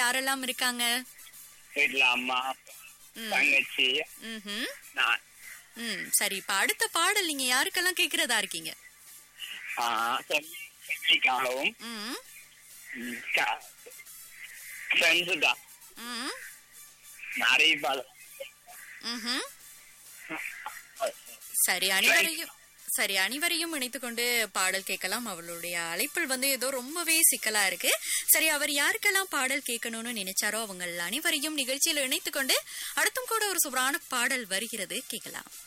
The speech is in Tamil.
யாரெல்லாம் இருக்காங்க வீட்டுல அம்மா ம். தங்கச்சி ம்ஹும். நான் ம் சரி இப்ப அடுத்த பாடல் நீங்க யாருக்கெல்லாம் கேக்குறதா இருக்கீங்க செம்மிக்காகவும் ம் ஃப்ரெண்ட்ஸு தான் ம் நிறைய பல ம்ஹும். சரி அனைவரையும் சரி அனைவரையும் இணைத்துக் கொண்டு பாடல் கேட்கலாம் அவளுடைய அழைப்பில் வந்து ஏதோ ரொம்பவே சிக்கலா இருக்கு சரி அவர் யாருக்கெல்லாம் பாடல் கேட்கணும்னு நினைச்சாரோ அவங்க அனைவரையும் நிகழ்ச்சியில் இணைத்துக் கொண்டு அடுத்தும் கூட ஒரு சூப்பரான பாடல் வருகிறது கேட்கலாம்